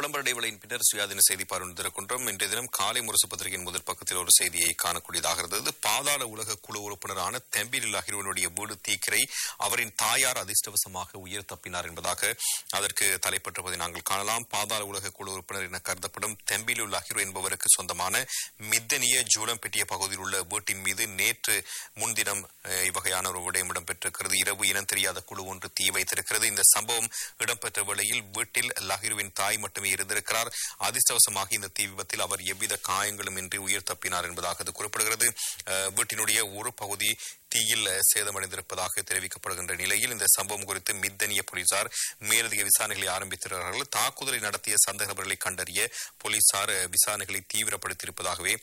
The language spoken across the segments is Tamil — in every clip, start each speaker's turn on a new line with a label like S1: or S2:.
S1: விளம்பர இடைவெளியின் பின்னர் சுயாதீன செய்தி பார்வையிட்டிருக்கின்றோம் இன்றைய தினம் காலை முரசு பத்திரிகையின் முதல் பக்கத்தில் ஒரு செய்தியை காணக்கூடியதாக இருந்தது பாதாள உலக குழு உறுப்பினரான தெம்பில் அகிர்வனுடைய வீடு தீக்கிரை அவரின் தாயார் அதிர்ஷ்டவசமாக உயிர் தப்பினார் என்பதாக அதற்கு தலைப்பட்டிருப்பதை நாங்கள் காணலாம் பாதாள உலக குழு உறுப்பினர் என கருதப்படும் தெம்பிலுல் அகிரு என்பவருக்கு சொந்தமான மித்தனிய ஜூலம்பெட்டிய பகுதியில் உள்ள வீட்டின் மீது நேற்று முன்தினம் அஹ், இவ்வகையான ஒரு விடயம் இடம்பெற்றிருக்கிறது இரவு இனம் தெரியாத குழு ஒன்று தீ வைத்திருக்கிறது இந்த சம்பவம் இடம்பெற்ற வேளையில் வீட்டில் லஹிருவின் தாய் மட்டுமே இருந்திருக்கிறார் அதிர்ஷ்டவசமாக இந்த தீ விபத்தில் அவர் எவ்வித காயங்களும் இன்றி உயிர் தப்பினார் என்பதாக அது குறிப்பிடுகிறது அஹ், வீட்டினுடைய ஒரு பகுதி தீயில் சேதமடைந்திருப்பதாக தெரிவிக்கப்படுகின்ற நிலையில் இந்த சம்பவம் குறித்து மித்தனிய போலீசார் மேலதிக விசாரணைகளை ஆரம்பித்திருக்கிறார்கள் தாக்குதலை நடத்திய சந்தேக நபர்களை கண்டறிய போலீசார் அஹ், விசாரணைகளை தீவிரப்படுத்தியிருப்பதாகவே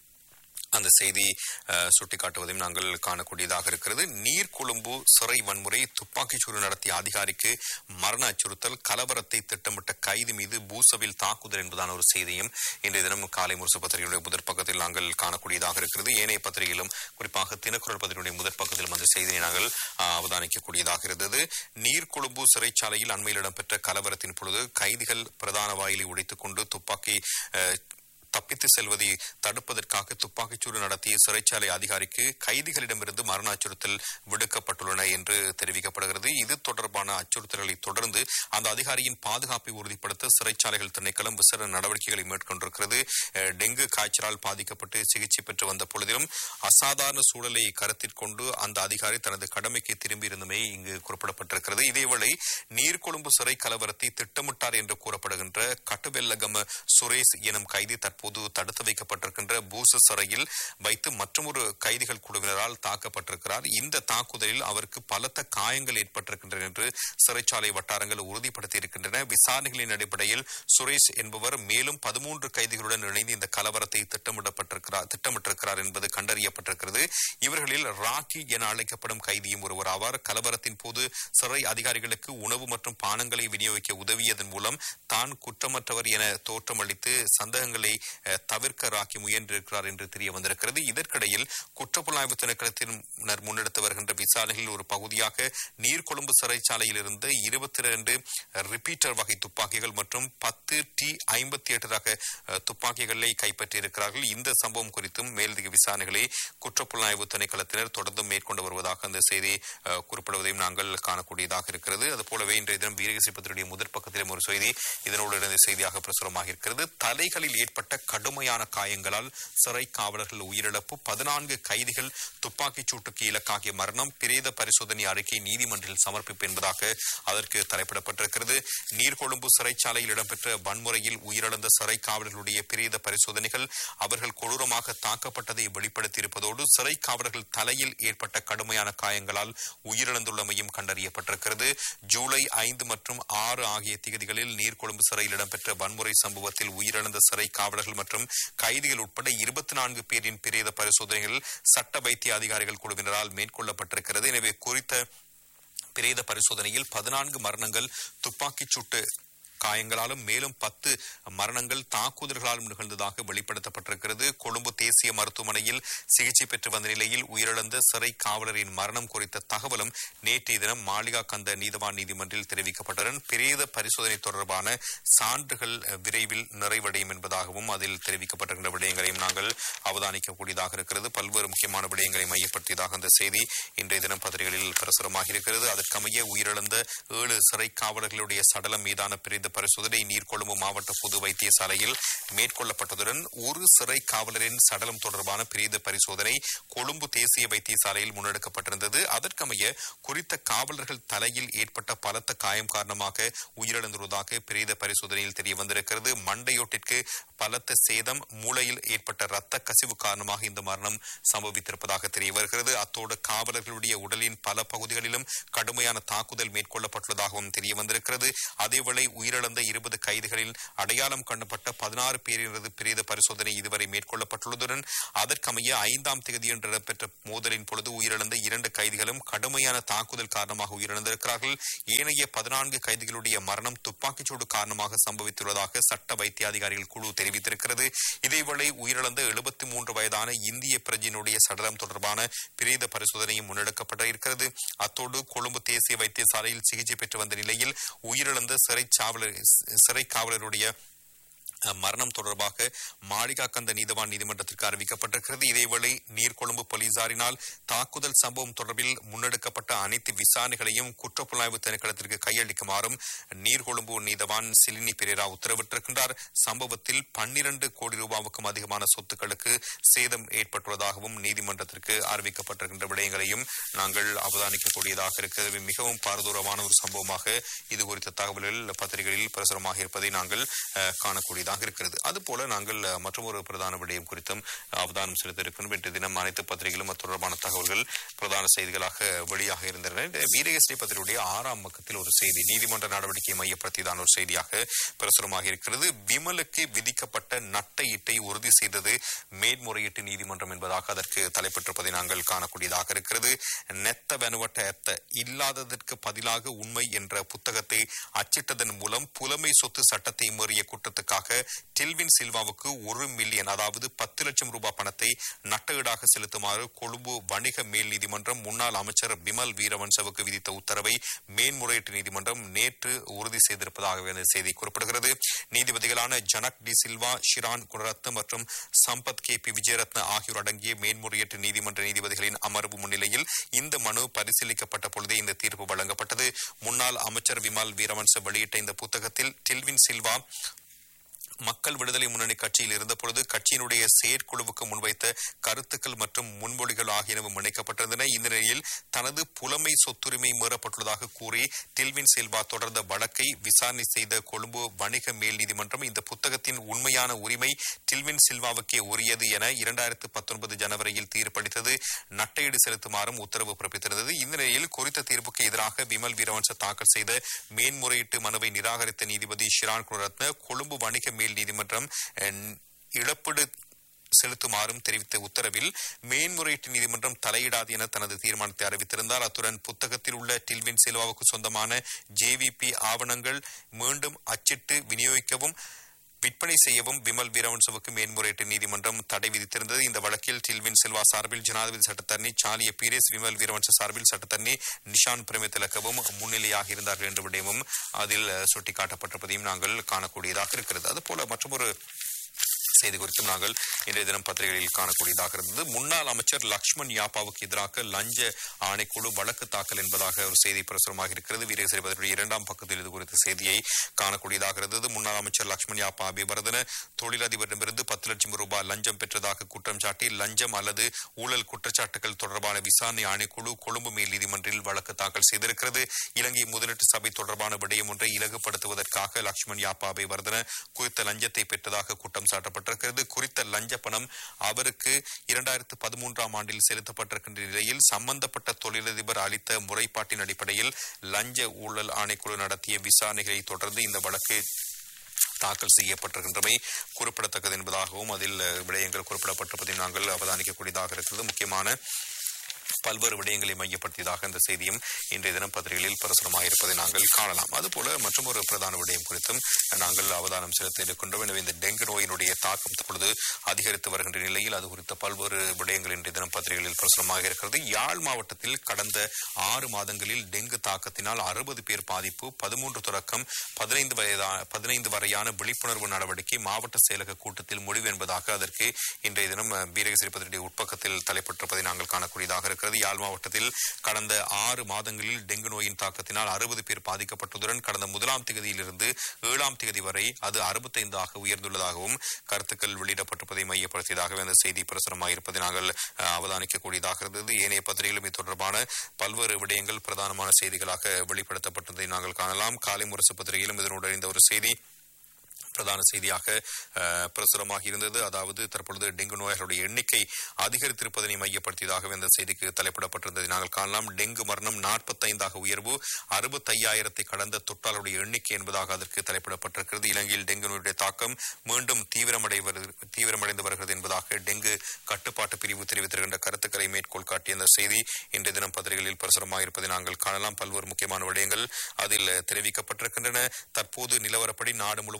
S1: அந்த செய்தி அஹ், சுட்டிக்காட்டுவதையும் நாங்கள் காணக்கூடியதாக இருக்கிறது நீர்கொழும்பு சிறை வன்முறை துப்பாக்கிச்சூடு நடத்திய அதிகாரிக்கு மரண அச்சுறுத்தல் கலவரத்தை திட்டமிட்ட கைது மீது பூசவில் தாக்குதல் என்பதான ஒரு செய்தியும் இன்றைய தினம் காலை முரசு பத்திரிகையுடைய முதற் பக்கத்தில் நாங்கள் காணக்கூடியதாக இருக்கிறது ஏனைய பத்திரிகையிலும் குறிப்பாக தினக்குரல் பத்திரிகையுடைய முதற் பக்கத்திலும் அந்த செய்தியை நாங்கள் அஹ், அவதானிக்கக்கூடியதாக இருந்தது நீர்கொழும்பு சிறைச்சாலையில் அண்மையில் இடம்பெற்ற கலவரத்தின் பொழுது கைதிகள் பிரதான வாயிலை உடைத்துக் கொண்டு துப்பாக்கி அஹ், தப்பித்து செல்வதை தடுப்பதற்காக துப்பாக்கிச்சூடு நடத்திய சிறைச்சாலை அதிகாரிக்கு கைதிகளிடமிருந்து மரண அச்சுறுத்தல் விடுக்கப்பட்டுள்ளன என்று தெரிவிக்கப்படுகிறது இது தொடர்பான அச்சுறுத்தல்களை தொடர்ந்து அந்த அதிகாரியின் பாதுகாப்பை உறுதிப்படுத்த சிறைச்சாலைகள் திணைக்களம் விசேட நடவடிக்கைகளை மேற்கொண்டிருக்கிறது அஹ், டெங்கு காய்ச்சலால் பாதிக்கப்பட்டு சிகிச்சை பெற்று வந்த பொழுதிலும் அசாதாரண சூழலை கருத்தில் கொண்டு அந்த அதிகாரி தனது கடமைக்கு திரும்பியிருந்தமை இங்கு குறிப்பிடப்பட்டிருக்கிறது இதேவேளை நீர்கொழும்பு சிறை கலவரத்தை திட்டமிட்டார் என்று கூறப்படுகின்ற கட்டுவெல்லகம சுரேஷ் எனும் கைதி தற்போது தடுத்து வைக்கப்பட்டிருக்கின்ற பூச சிறையில் வைத்து மற்றொரு கைதிகள் குழுவினரால் தாக்கப்பட்டிருக்கிறார் இந்த தாக்குதலில் அவருக்கு பலத்த காயங்கள் ஏற்பட்டிருக்கின்றன என்று சிறைச்சாலை வட்டாரங்கள் உறுதிப்படுத்தியிருக்கின்றன விசாரணைகளின் அடிப்படையில் சுரேஷ் என்பவர் மேலும் பதிமூன்று கைதிகளுடன் இணைந்து இந்த கலவரத்தை திட்டமிடப்பட்டிருக்கிறார் திட்டமிட்டிருக்கிறார் என்பது கண்டறியப்பட்டிருக்கிறது இவர்களில் ராக்கி என அழைக்கப்படும் கைதியும் ஒருவர் ஆவார் கலவரத்தின் போது சிறை அதிகாரிகளுக்கு உணவு மற்றும் பானங்களை விநியோகிக்க உதவியதன் மூலம் தான் குற்றமற்றவர் என தோற்றமளித்து சந்தேகங்களை அஹ், தவிர்க்க ராக்கி முயன்றிருக்கிறார் என்று தெரிய வந்திருக்கிறது இதற்கிடையில் குற்றப்புலனாய்வு திணைக்களத்தினர் முன்னெடுத்து வருகின்ற விசாரணைகளில் ஒரு பகுதியாக நீர்கொழும்பு சிறைச்சாலையில் இருந்து இருபத்தி இரண்டு ரிப்பீட்டர் வகை துப்பாக்கிகள் மற்றும் பத்து டி ஐம்பத்தி எட்டு ரக அஹ், துப்பாக்கிகளை கைப்பற்றியிருக்கிறார்கள் இந்த சம்பவம் குறித்தும் மேலதிக விசாரணைகளை குற்றப்புலனாய்வு திணைக்களத்தினர் தொடர்ந்து மேற்கொண்டு வருவதாக அந்த செய்தி அஹ், குறிப்பிடுவதையும் நாங்கள் காணக்கூடியதாக இருக்கிறது அதுபோலவே இன்றைய தினம் வீரகசி பத்திரிகையுடைய முதற் பக்கத்திலும் ஒரு செய்தி இதனோடு இணைந்த செய்தியாக பிரசுரமாக இருக்கிறது தலைகளில் ஏற்பட்ட கடுமையான காயங்களால் சிறை காவலர்கள் உயிரிழப்பு பதினான்கு கைதிகள் துப்பாக்கிச் சூட்டுக்கு இலக்காகிய மரணம் பிரேத பரிசோதனை அறிக்கை நீதிமன்றில் சமர்ப்பிப்பு என்பதாக அதற்கு தலைப்பிடப்பட்டிருக்கிறது நீர்கொழும்பு சிறைச்சாலையில் இடம்பெற்ற வன்முறையில் உயிரிழந்த சிறை காவலர்களுடைய பிரேத பரிசோதனைகள் அவர்கள் கொடூரமாக தாக்கப்பட்டதை வெளிப்படுத்தியிருப்பதோடு சிறை காவலர்கள் தலையில் ஏற்பட்ட கடுமையான காயங்களால் உயிரிழந்துள்ளமையும் கண்டறியப்பட்டிருக்கிறது ஜூலை ஐந்து மற்றும் ஆறு ஆகிய திகதிகளில் நீர்கொழும்பு சிறையில் இடம்பெற்ற வன்முறை சம்பவத்தில் உயிரிழந்த சிறை காவலர்கள் மற்றும் கைதிகள் உட்பட இருபத்தி நான்கு பேரின் பிரேத பரிசோதனைகள் சட்ட வைத்திய அதிகாரிகள் குழுவினரால் மேற்கொள்ளப்பட்டிருக்கிறது எனவே குறித்த பிரேத பரிசோதனையில் பதினான்கு மரணங்கள் துப்பாக்கிச் சூட்டு காயங்களாலும் மேலும் பத்து மரணங்கள் தாக்குதல்களாலும் நிகழ்ந்ததாக வெளிப்படுத்தப்பட்டிருக்கிறது கொழும்பு தேசிய மருத்துவமனையில் சிகிச்சை பெற்று வந்த நிலையில் உயிரிழந்த சிறை காவலரின் மரணம் குறித்த தகவலும் நேற்றைய தினம் மாளிகா கந்த நீதவான் நீதிமன்றில் தெரிவிக்கப்பட்டதுடன் பிரேத பரிசோதனை தொடர்பான சான்றுகள் விரைவில் நிறைவடையும் என்பதாகவும் அதில் தெரிவிக்கப்பட்டிருக்கின்ற விடயங்களையும் நாங்கள் அவதானிக்கக்கூடியதாக இருக்கிறது பல்வேறு முக்கியமான விடயங்களை மையப்படுத்தியதாக அந்த செய்தி இன்றைய தினம் பத்திரிகைகளில் பிரசுரமாக இருக்கிறது அதற்கமைய உயிரிழந்த ஏழு சிறை காவலர்களுடைய சடலம் மீதான பிரேத பரிசோதனை நீர்கொழும்பு மாவட்ட பொது வைத்தியசாலையில் மேற்கொள்ளப்பட்டதுடன் ஒரு சிறை காவலரின் சடலம் தொடர்பான பிரேத பரிசோதனை கொழும்பு தேசிய வைத்தியசாலையில் முன்னெடுக்கப்பட்டிருந்தது அதற்கமைய குறித்த காவலர்கள் தலையில் ஏற்பட்ட பலத்த காயம் காரணமாக உயிரிழந்துள்ளதாக பிரேத பரிசோதனையில் தெரிய வந்திருக்கிறது மண்டையோட்டிற்கு பலத்த சேதம் மூளையில் ஏற்பட்ட இரத்த கசிவு காரணமாக இந்த மரணம் சம்பவித்திருப்பதாக தெரிய வருகிறது அத்தோடு காவலர்களுடைய உடலின் பல பகுதிகளிலும் கடுமையான தாக்குதல் மேற்கொள்ளப்பட்டுள்ளதாகவும் தெரிய வந்திருக்கிறது அதேவேளை உயிரிழந்த இருபது கைதிகளில் அடையாளம் காணப்பட்ட பதினாறு பேரினது பிரேத பரிசோதனை இதுவரை மேற்கொள்ளப்பட்டுள்ளதுடன் அதற்கமைய ஐந்தாம் தேதியன்று இடம்பெற்ற மோதலின் பொழுது உயிரிழந்த இரண்டு கைதிகளும் கடுமையான தாக்குதல் காரணமாக உயிரிழந்திருக்கிறார்கள் ஏனைய பதினான்கு கைதிகளுடைய மரணம் துப்பாக்கிச்சூடு காரணமாக சம்பவித்துள்ளதாக சட்ட வைத்திய அதிகாரிகள் குழு தெரிவித்திருக்கிறது இதேவேளை உயிரிழந்த எழுபத்தி மூன்று வயதான இந்திய பிரஜினுடைய சடலம் தொடர்பான பிரேத பரிசோதனையும் முன்னெடுக்கப்பட்டிருக்கிறது அத்தோடு கொழும்பு தேசிய வைத்தியசாலையில் சிகிச்சை பெற்று வந்த நிலையில் உயிரிழந்த சிறை சாவலர் சிறை காவலருடைய மரணம் தொடர்பாக மாளிகாக்கந்த நீதவான் நீதிமன்றத்திற்கு அறிவிக்கப்பட்டிருக்கிறது இதேவேளை நீர்கொழும்பு போலீசாரினால் தாக்குதல் சம்பவம் தொடர்பில் முன்னெடுக்கப்பட்ட அனைத்து விசாரணைகளையும் குற்றப்புலனாய்வு திணைக்களத்திற்கு கையளிக்குமாறும் நீர்கொழும்பு நீதவான் சிலினி பெரேரா உத்தரவிட்டிருக்கின்றார் சம்பவத்தில் பன்னிரண்டு கோடி ரூபாவுக்கும் அதிகமான சொத்துக்களுக்கு சேதம் ஏற்பட்டுள்ளதாகவும் நீதிமன்றத்திற்கு அறிவிக்கப்பட்டிருக்கின்ற விடயங்களையும் நாங்கள் அவதானிக்கக்கூடியதாக இருக்கிறது மிகவும் பாரதூரமான ஒரு சம்பவமாக இது குறித்த தகவல்கள் பத்திரிகைகளில் பிரசுரமாக இருப்பதை நாங்கள் அஹ், காணக்கூடியதாக இருக்கிறது அதுபோல நாங்கள் அஹ், மற்றொரு பிரதான விடயம் குறித்தும் அவதானம் செலுத்த இருக்கின்றோம் இன்றைய தினம் அனைத்து பத்திரிகைகளும் அது தொடர்பான தகவல்கள் பிரதான செய்திகளாக வெளியாக இருந்தன இந்த வீரகேசரி பத்திரிகையுடைய ஆறாம் பக்கத்தில் ஒரு செய்தி நீதிமன்ற நடவடிக்கையை மையப்படுத்தியதான ஒரு செய்தியாக பிரசுரமாக இருக்கிறது விமலுக்கு விதிக்கப்பட்ட நட்ட ஈட்டை உறுதி செய்தது மேன்முறையீட்டு நீதிமன்றம் என்பதாக அதற்கு தலைப்பட்டிருப்பதை நாங்கள் காணக்கூடியதாக இருக்கிறது நெத்த வெனுவட்ட எத்த இல்லாததற்கு பதிலாக உண்மை என்ற புத்தகத்தை அச்சிட்டதன் மூலம் புலமை சொத்து சட்டத்தை மீறிய குற்றத்துக்காக டில்வின் சில்வாவுக்கு ஒரு மில்லியன் அதாவது பத்து லட்சம் ரூபாய் பணத்தை நட்டஈடாக செலுத்துமாறு கொழும்பு வணிக மேல் நீதிமன்றம் முன்னாள் அமைச்சர் பிமல் வீரவன்சவுக்கு விதித்த உத்தரவை மேன்முறையீட்டு நீதிமன்றம் நேற்று உறுதி செய்திருப்பதாக இந்த செய்தி குறிப்பிடுகிறது நீதிபதிகளான ஜனக் டி சில்வா ஷிரான் குணரத்ன மற்றும் சம்பத் கே பி விஜயரத்ன ஆகியோர் அடங்கிய மேன்முறையீட்டு நீதிமன்ற நீதிபதிகளின் அமர்வு முன்னிலையில் இந்த மனு பரிசீலிக்கப்பட்ட பொழுதே இந்த தீர்ப்பு வழங்கப்பட்டது முன்னாள் அமைச்சர் விமல் வீரவன்ச வெளியிட்ட இந்த புத்தகத்தில் டில்வின் சில்வா மக்கள் விடுதலை முன்னணி கட்சியில் இருந்தபொழுது கட்சியினுடைய செயற்குழுவுக்கு முன்வைத்த கருத்துக்கள் மற்றும் முன்மொழிகள் ஆகியனவும் இணைக்கப்பட்டிருந்தன இந்த நிலையில் தனது புலமை சொத்துரிமை மீறப்பட்டுள்ளதாக கூறி டில்வின் சில்வா தொடர்ந்த வழக்கை விசாரணை செய்த கொழும்பு வணிக மேல் நீதிமன்றம் இந்த புத்தகத்தின் உண்மையான உரிமை டில்வின் சில்வாவுக்கே உரியது என இரண்டாயிரத்து பத்தொன்பது ஜனவரியில் தீர்ப்பளித்தது நட்டையீடு செலுத்துமாறும் உத்தரவு பிறப்பித்திருந்தது இந்த நிலையில் குறித்த தீர்ப்புக்கு எதிராக விமல் வீரவன்ச தாக்கல் செய்த மேன்முறையீட்டு மனுவை நிராகரித்த நீதிபதி ஷிரான் குணரத்ன கொழும்பு வணிக மேல் நீதிமன்றம் அஹ், இழப்பீடு செலுத்துமாறும் தெரிவித்த உத்தரவில் மேன்முறையீட்டு நீதிமன்றம் தலையிடாது என தனது தீர்மானத்தை அறிவித்திருந்தார் அத்துடன் புத்தகத்தில் உள்ள டில்வின் சில்வாவுக்கு சொந்தமான ஜேவிபி ஆவணங்கள் மீண்டும் அச்சிட்டு விநியோகிக்கவும் விற்பனை செய்யவும் விமல் வீரவன்சவுக்கு மேன்முறையீட்டு நீதிமன்றம் தடை விதித்திருந்தது இந்த வழக்கில் டில்வின் சில்வா சார்பில் ஜனாதிபதி சட்டத்தரணி சாலிய பீரேஸ் விமல் வீரவன்ச சார்பில் சட்டத்தரணி நிஷான் பிரேமதிலக்கவும் முன்னிலையாக இருந்தார்கள் என்ற விடயமும் அதில் அஹ், சுட்டிக்காட்டப்பட்டிருப்பதையும் நாங்கள் காணக்கூடியதாக இருக்கிறது அதுபோல மற்றொரு செய்தி குறித்தும் நாங்கள் இன்றைய தினம் பத்திரிகைகளில் காணக்கூடியதாக இருந்தது முன்னாள் அமைச்சர் லக்ஷ்மண் யாப்பாவுக்கு எதிராக லஞ்ச ஆணைக்குழு வழக்கு தாக்கல் என்பதாக ஒரு செய்தி பிரசுரமாக இருக்கிறது வீரகேசரி பத்திரிகை இரண்டாம் பக்கத்தில் இது குறித்த செய்தியை காணக்கூடியதாக இருந்தது முன்னாள் அமைச்சர் லக்ஷ்மண் யாப்பா அபிவர்தன தொழிலதிபரிடமிருந்து பத்து லட்சம் ரூபாய் லஞ்சம் பெற்றதாக குற்றம் சாட்டி லஞ்சம் அல்லது ஊழல் குற்றச்சாட்டுகள் தொடர்பான விசாரணை ஆணைக்குழு கொழும்பு மேல் நீதிமன்றில் வழக்கு தாக்கல் செய்திருக்கிறது இலங்கை முதலீட்டு சபை தொடர்பான விடயம் ஒன்றை இலகுபடுத்துவதற்காக லக்ஷ்மண் யாப்பா அபிவர்தன குறித்த லஞ்சத்தை பெற்றதாக குற்றம் சாட்டப்பட்டிருக்கிறது குறித்த லஞ்ச பணம் அவருக்கு இரண்டாயிரத்து பதிமூன்றாம் ஆண்டில் செலுத்தப்பட்டிருக்கின்ற நிலையில் சம்பந்தப்பட்ட தொழிலதிபர் அளித்த முறைப்பாட்டின் அடிப்படையில் லஞ்ச ஊழல் ஆணைக்குழு நடத்திய விசாரணைகளை தொடர்ந்து இந்த வழக்கு தாக்கல் செய்யப்பட்டிருக்கின்றமை குறிப்பிடத்தக்கது என்பதாகவும் அதில் அஹ், விடயங்கள் குறிப்பிடப்பட்டிருப்பதையும் நாங்கள் அவதானிக்கக்கூடியதாக இருக்கிறது முக்கியமான பல்வேறு விடயங்களை மையப்படுத்தியதாக இந்த செய்தியும் இன்றைய தினம் பத்திரிகைகளில் பிரசுரமாக இருப்பதை நாங்கள் காணலாம் அதுபோல மற்றும் ஒரு பிரதான விடயம் குறித்தும் நாங்கள் அவதானம் செலுத்த இருக்கின்றோம் எனவே இந்த டெங்கு நோயினுடைய தாக்கம் தற்பொழுது அதிகரித்து வருகின்ற நிலையில் அது குறித்த பல்வேறு விடயங்கள் இன்றைய தினம் பத்திரிகைகளில் பிரசுரமாக இருக்கிறது யாழ் மாவட்டத்தில் கடந்த ஆறு மாதங்களில் டெங்கு தாக்கத்தினால் அறுபது பேர் பாதிப்பு பதிமூன்று தொடக்கம் பதினைந்து வயதா பதினைந்து வரையான விழிப்புணர்வு நடவடிக்கை மாவட்ட செயலக கூட்டத்தில் முடிவு என்பதாக அதற்கு இன்றைய தினம் அஹ், வீரகேசரி பத்திரிகை உட்பக்கத்தில் தலைப்பட்டிருப்பதை நாங்கள் காணக்கூடியதாக இருக்கிறது யாழ் மாவட்டத்தில் கடந்த ஆறு மாதங்களில் டெங்கு நோயின் தாக்கத்தினால் அறுபது பேர் பாதிக்கப்பட்டதுடன் கடந்த முதலாம் தேதியிலிருந்து ஏழாம் தேதி வரை அது அறுபத்தைந்தாக உயர்ந்துள்ளதாகவும் கருத்துக்கள் வெளியிடப்பட்டிருப்பதை மையப்படுத்தியதாகவே அந்த செய்தி பிரசுரமாக இருப்பதை நாங்கள் அஹ், அவதானிக்கக்கூடியதாக இருந்தது ஏனைய பத்திரிகைகளும் இது தொடர்பான பல்வேறு விடயங்கள் பிரதானமான செய்திகளாக வெளிப்படுத்தப்பட்டதை நாங்கள் காணலாம் காலை முரசு பத்திரிகையிலும் இதனோடு இணைந்த ஒரு செய்தி பிரதான செய்தியாக அஹ், பிரசுரமாக இருந்தது அதாவது தற்பொழுது டெங்கு நோயாளர்களுடைய எண்ணிக்கை அதிகரித்திருப்பதனை மையப்படுத்தியதாகவே இந்த செய்திக்கு தலைப்பிடப்பட்டிருந்ததை நாங்கள் காணலாம் டெங்கு மரணம் நாற்பத்தைந்தாக உயர்வு அறுபத்தையாயிரத்தை கடந்த தொற்றாளருடைய எண்ணிக்கை என்பதாக அதற்கு தலைப்பிடப்பட்டிருக்கிறது இலங்கையில் டெங்கு நோயுடைய தாக்கம் மீண்டும் தீவிரமடை வருது- தீவிரமடைந்து வருகிறது என்பதாக டெங்கு கட்டுப்பாட்டு பிரிவு தெரிவித்திருக்கின்ற கருத்துக்களை மேற்கோள் காட்டிய இந்த செய்தி இன்றைய தினம் பத்திரிகைகளில் பிரசுரமாக இருப்பதை நாங்கள் காணலாம் பல்வேறு முக்கியமான விடயங்கள் அதில் தெரிவிக்கப்பட்டிருக்கின்றன தற்போது நிலவரப்படி நாடு முழுவதும் பதிவான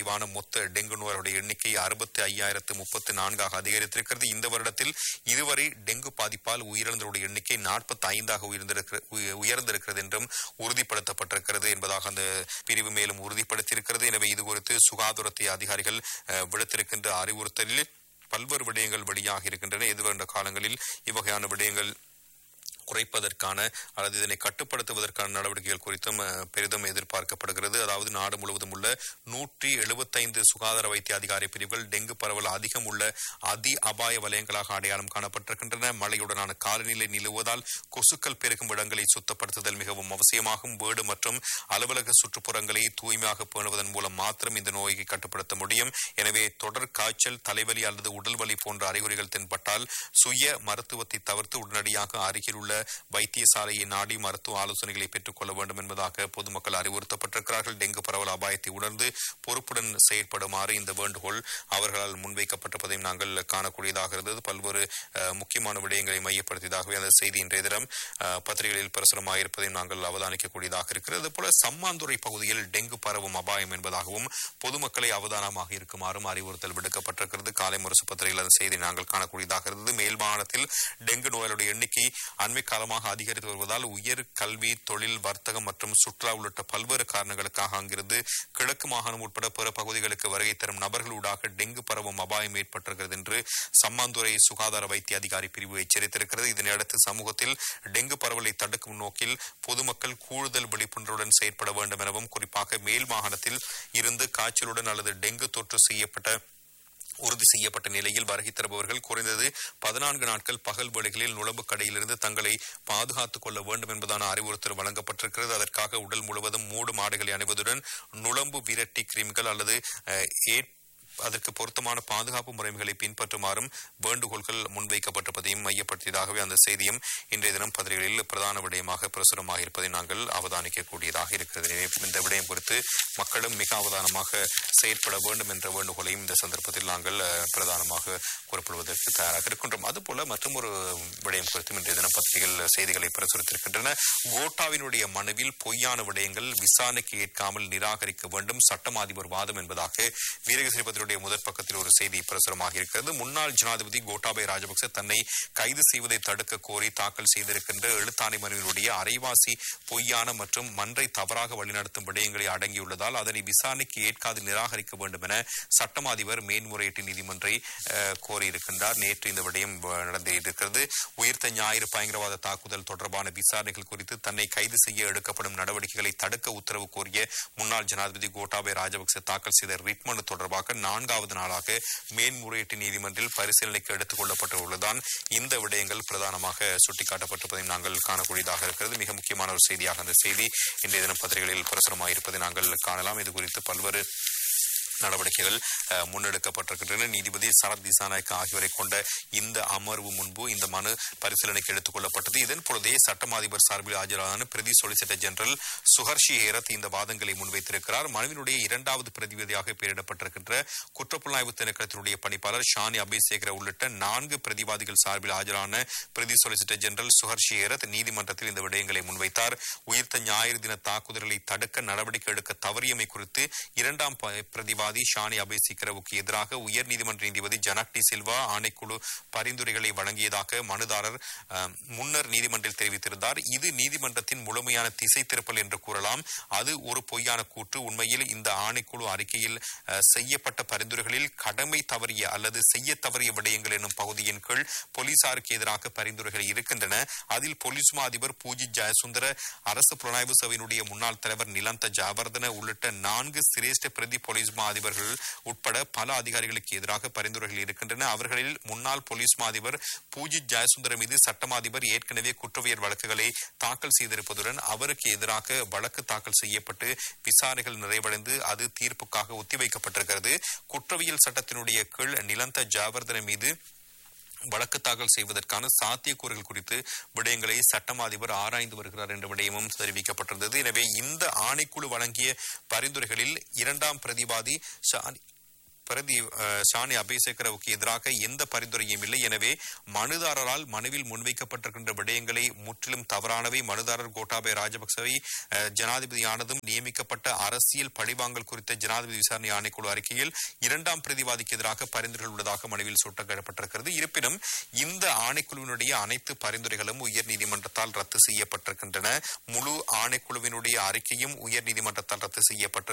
S1: பதிவான மொத்த டெங்கு நோயாளருடைய எண்ணிக்கை அறுபத்தி ஐயாயிரத்து முப்பத்தி நான்காக அதிகரித்திருக்கிறது இந்த வருடத்தில் இதுவரை டெங்கு பாதிப்பால் உயிரிழந்தவருடைய எண்ணிக்கை நாற்பத்தி ஐந்தாக உயர்ந்திருக்கிற உய- உயர்ந்திருக்கிறது என்றும் உறுதிப்படுத்தப்பட்டிருக்கிறது என்பதாக அந்த பிரிவு மேலும் உறுதிப்படுத்தியிருக்கிறது எனவே இது குறித்து சுகாதாரத்துறை அதிகாரிகள் அஹ், விடுத்திருக்கின்ற அறிவுறுத்தலில் பல்வேறு விடயங்கள் வெளியாக இருக்கின்றன எதிர்வருகின்ற காலங்களில் இவ்வகையான விடயங்கள் குறைப்பதற்கான அல்லது இதனை கட்டுப்படுத்துவதற்கான நடவடிக்கைகள் குறித்தும் அஹ், பெரிதும் எதிர்பார்க்கப்படுகிறது அதாவது நாடு முழுவதும் உள்ள நூற்றி எழுபத்தைந்து சுகாதார வைத்திய அதிகாரி பிரிவுகள் டெங்கு பரவல் அதிகம் உள்ள அதி அபாய வலயங்களாக அடையாளம் காணப்பட்டிருக்கின்றன மழையுடனான காலநிலை நிலவுவதால் கொசுக்கள் பெருகும் இடங்களை சுத்தப்படுத்துதல் மிகவும் அவசியமாகும் வீடு மற்றும் அலுவலக சுற்றுப்புறங்களை தூய்மையாக பேணுவதன் மூலம் மாத்திரம் இந்த நோயை கட்டுப்படுத்த முடியும் எனவே தொடர் காய்ச்சல் தலைவலி அல்லது உடல்வலி போன்ற அறிகுறிகள் தென்பட்டால் சுய மருத்துவத்தை தவிர்த்து உடனடியாக அருகிலுள்ள வைத்தியசாலையை நாடி மருத்துவ ஆலோசனைகளை பெற்றுக் கொள்ள வேண்டும் என்பதாக பொதுமக்கள் அறிவுறுத்தப்பட்டிருக்கிறார்கள் டெங்கு பரவல் அபாயத்தை உணர்ந்து பொறுப்புடன் செயற்படுமாறு இந்த வேண்டுகோள் அவர்களால் முன்வைக்கப்பட்டிருப்பதையும் நாங்கள் காணக்கூடியதாக இருந்தது பல்வேறு அஹ், முக்கியமான விடயங்களை மையப்படுத்தியதாகவே அந்த செய்தி இன்றைய தினம் அஹ், பத்திரிகைகளில் பிரசுரமாக இருப்பதையும் நாங்கள் அவதானிக்கக்கூடியதாக இருக்கிறது போல சம்மாந்துறை பகுதியில் டெங்கு பரவும் அபாயம் என்பதாகவும் பொதுமக்களை அவதானமாக இருக்குமாறும் அறிவுறுத்தல் விடுக்கப்பட்டிருக்கிறது காலை முரசு பத்திரிகையில் அந்த செய்தி நாங்கள் காணக்கூடியதாக இருந்தது மேல் மாகாணத்தில் டெங்கு நோயாளுடைய எண்ணிக்கை அண்மை காலமாக அதிகரித்து வருவதால் உயர் கல்வி தொழில் வர்த்தகம் மற்றும் சுற்றுலா உள்ளிட்ட பல்வேறு காரணங்களுக்காக அங்கிருந்து கிழக்கு மாகாணம் உட்பட பிற பகுதிகளுக்கு வருகை தரும் நபர்களூடாக டெங்கு பரவும் அபாயம் ஏற்பட்டிருக்கிறது என்று சம்மாந்துறை சுகாதார வைத்திய அதிகாரி பிரிவு எச்சரித்திருக்கிறது இதனையடுத்து சமூகத்தில் டெங்கு பரவலை தடுக்கும் நோக்கில் பொதுமக்கள் கூடுதல் விழிப்புணர்வுடன் செயற்பட வேண்டும் எனவும் குறிப்பாக மேல் மாகாணத்தில் இருந்து காய்ச்சலுடன் அல்லது டெங்கு தொற்று செய்யப்பட்ட உறுதி செய்யப்பட்ட நிலையில் வருகை தருபவர்கள் குறைந்தது பதினான்கு நாட்கள் பகல் வேளைகளில் நுழம்பு கடையிலிருந்து தங்களை பாதுகாத்துக் கொள்ள வேண்டும் என்பதான அறிவுறுத்தல் வழங்கப்பட்டிருக்கிறது அதற்காக உடல் முழுவதும் மூடு மாடுகளை அணிவதுடன் நுழம்பு விரட்டி கிருமிகள் அல்லது அஹ், ஏற்- அதற்கு பொருத்தமான பாதுகாப்பு முறைகளை பின்பற்றுமாறும் வேண்டுகோள்கள் முன்வைக்கப்பட்டிருப்பதையும் மையப்படுத்தியதாகவே அந்த செய்தியும் இன்றைய தினம் பத்திரிகைகளில் பிரதான விடயமாக பிரசுரமாக இருப்பதை நாங்கள் அவதானிக்கக்கூடியதாக இருக்கிறது எனவே இந்த விடயம் குறித்து மக்களும் மிக அவதானமாக செயற்பட வேண்டும் என்ற வேண்டுகோளையும் இந்த சந்தர்ப்பத்தில் நாங்கள் அஹ், பிரதானமாக குறிப்பிடுவதற்கு தயாராக இருக்கின்றோம் அதுபோல மற்றும் ஒரு விடயம் குறித்தும் இன்றைய தினம் பத்திரிகைகள் செய்திகளை பிரசுரித்திருக்கின்றன கோட்டாவினுடைய மனுவில் பொய்யான விடயங்கள் விசாரணைக்கு ஏற்காமல் நிராகரிக்க வேண்டும் சட்டம் அதிபர் வாதம் என்பதாக வீரகேசரி பத்திரிகையுடைய முதற் பக்கத்தில் ஒரு செய்தி பிரசுரமாக இருக்கிறது முன்னாள் ஜனாதிபதி கோட்டாபய ராஜபக்ச தன்னை கைது செய்வதை தடுக்க கோரி தாக்கல் செய்திருக்கின்ற எழுத்தாணை மனுவினுடைய அரைவாசி பொய்யான மற்றும் மன்றை தவறாக வழிநடத்தும் விடயங்களை அடங்கியுள்ளதால் அதனை விசாரணைக்கு ஏற்காது நிராகரிக்க வேண்டும் என சட்டம் அதிபர் மேன்முறையீட்டு நீதிமன்றை அஹ், கோரியிருக்கின்றார் நேற்று இந்த விடயம் அஹ், நடந்திருக்கிறது உயிர்த்த ஞாயிறு பயங்கரவாத தாக்குதல் தொடர்பான விசாரணைகள் குறித்து தன்னை கைது செய்ய எடுக்கப்படும் நடவடிக்கைகளை தடுக்க உத்தரவு கோரிய முன்னாள் ஜனாதிபதி கோட்டாபய ராஜபக்ச தாக்கல் செய்த ரிட் மனு தொடர்பாக நான்காவது நாளாக மேன்முறையீட்டு நீதிமன்றில் பரிசீலனைக்கு எடுத்துக் கொள்ளப்பட்டுள்ளதுதான் இந்த விடயங்கள் பிரதானமாக சுட்டிக்காட்டப்பட்டிருப்பதையும் நாங்கள் காணக்கூடியதாக இருக்கிறது மிக முக்கியமான ஒரு செய்தியாக அந்த செய்தி இன்றைய தினம் பத்திரிகைகளில் பிரசுரமாக இருப்பதை நாங்கள் காணலாம் இது குறித்து பல்வேறு நடவடிக்கைகள் அஹ், முன்னெடுக்கப்பட்டிருக்கின்றன நீதிபதி சரத் திசாநாயக் ஆகியோரை கொண்ட இந்த அமர்வு முன்பு இந்த மனு பரிசீலனைக்கு எடுத்துக் கொள்ளப்பட்டது இதன் பொழுதே சட்டம் அதிபர் சார்பில் ஆஜரான பிரதி சொலிசிட்டர் ஜெனரல் சுஹர்ஷி ஹேரத் இந்த வாதங்களை முன்வைத்திருக்கிறார் மனுவினுடைய இரண்டாவது பிரதிவாதியாக பெயரிடப்பட்டிருக்கின்ற குற்றப்புலனாய்வு திணைக்களத்தினுடைய பணிப்பாளர் ஷானி அபிஷேகர உள்ளிட்ட நான்கு பிரதிவாதிகள் சார்பில் ஆஜரான பிரதி சொலிசிட்டர் ஜெனரல் சுஹர்ஷி ஹேரத் நீதிமன்றத்தில் இந்த விடயங்களை முன்வைத்தார் உயிர்த்த ஞாயிறு தின தாக்குதல்களை தடுக்க நடவடிக்கை எடுக்க தவறியமை குறித்து இரண்டாம் ப- பிரதிவாதி ஷானி அபேசிக்கரவுக்கு எதிராக உயர்நீதிமன்ற நீதிபதி ஜனக் டி சில்வா ஆணைக்குழு பரிந்துரைகளை வழங்கியதாக மனுதாரர் அஹ், முன்னர் நீதிமன்றில் தெரிவித்திருந்தார் இது நீதிமன்றத்தின் முழுமையான திசை திருப்பல் என்று கூறலாம் அது ஒரு பொய்யான கூற்று உண்மையில் இந்த ஆணைக்குழு அறிக்கையில் அஹ், செய்யப்பட்ட பரிந்துரைகளில் கடமை தவறிய அல்லது செய்ய தவறிய விடயங்கள் என்னும் பகுதியின் கீழ் போலீசாருக்கு எதிராக பரிந்துரைகள் இருக்கின்றன அதில் போலீஸ் மா அதிபர் பூஜித் ஜெயசுந்தர அரசு புலனாய்வு சபையினுடைய முன்னாள் தலைவர் நிலந்த ஜாவர்தன உள்ளிட்ட நான்கு சிரேஷ்ட பிரதி போலீஸ் மா அதிபர்கள் உட்பட பல அதிகாரிகளுக்கு எதிராக பரிந்துரைகள் இருக்கின்றன அவர்களில் முன்னாள் போலீஸ் மா அதிபர் பூஜித் ஜெயசுந்தர மீது சட்டமா அதிபர் ஏற்கனவே குற்றவியல் வழக்குகளை தாக்கல் செய்திருப்பதுடன் அவருக்கு எதிராக வழக்கு தாக்கல் செய்யப்பட்டு விசாரணைகள் நிறைவடைந்து அது தீர்ப்புக்காக ஒத்திவைக்கப்பட்டிருக்கிறது குற்றவியல் சட்டத்தினுடைய கீழ் நிலந்த ஜாவர்தன மீது வழக்கு தாக்கல் செய்வதற்கான சாத்தியக்கூறுகள் குறித்து விடயங்களை சட்டம் அதிபர் ஆராய்ந்து வருகிறார் என்ற விடயமும் தெரிவிக்கப்பட்டிருந்தது எனவே இந்த ஆணைக்குழு வழங்கிய பரிந்துரைகளில் இரண்டாம் பிரதிவாதி ஷானி பிரதி அஹ், ஷானி அபேசேகரவுக்கு எதிராக எந்த பரிந்துரையும் இல்லை எனவே மனுதாரரால் மனுவில் முன்வைக்கப்பட்டிருக்கின்ற விடயங்களை முற்றிலும் தவறானவை மனுதாரர் கோட்டாபய ராஜபக்சவை அஹ், ஜனாதிபதியானதும் நியமிக்கப்பட்ட அரசியல் பழிவாங்கல் குறித்த ஜனாதிபதி விசாரணை ஆணைக்குழு அறிக்கையில் இரண்டாம் பிரதிவாதிக்கு எதிராக பரிந்துரைகள் உள்ளதாக மனுவில் சுட்டப்பட்டிருக்கிறது இருப்பினும் இந்த ஆணைக்குழுவினுடைய அனைத்து பரிந்துரைகளும் உயர்நீதிமன்றத்தால் ரத்து செய்யப்பட்டிருக்கின்றன முழு ஆணைக்குழுவினுடைய அறிக்கையும் உயர்நீதிமன்றத்தால் ரத்து செய்யப்பட்டு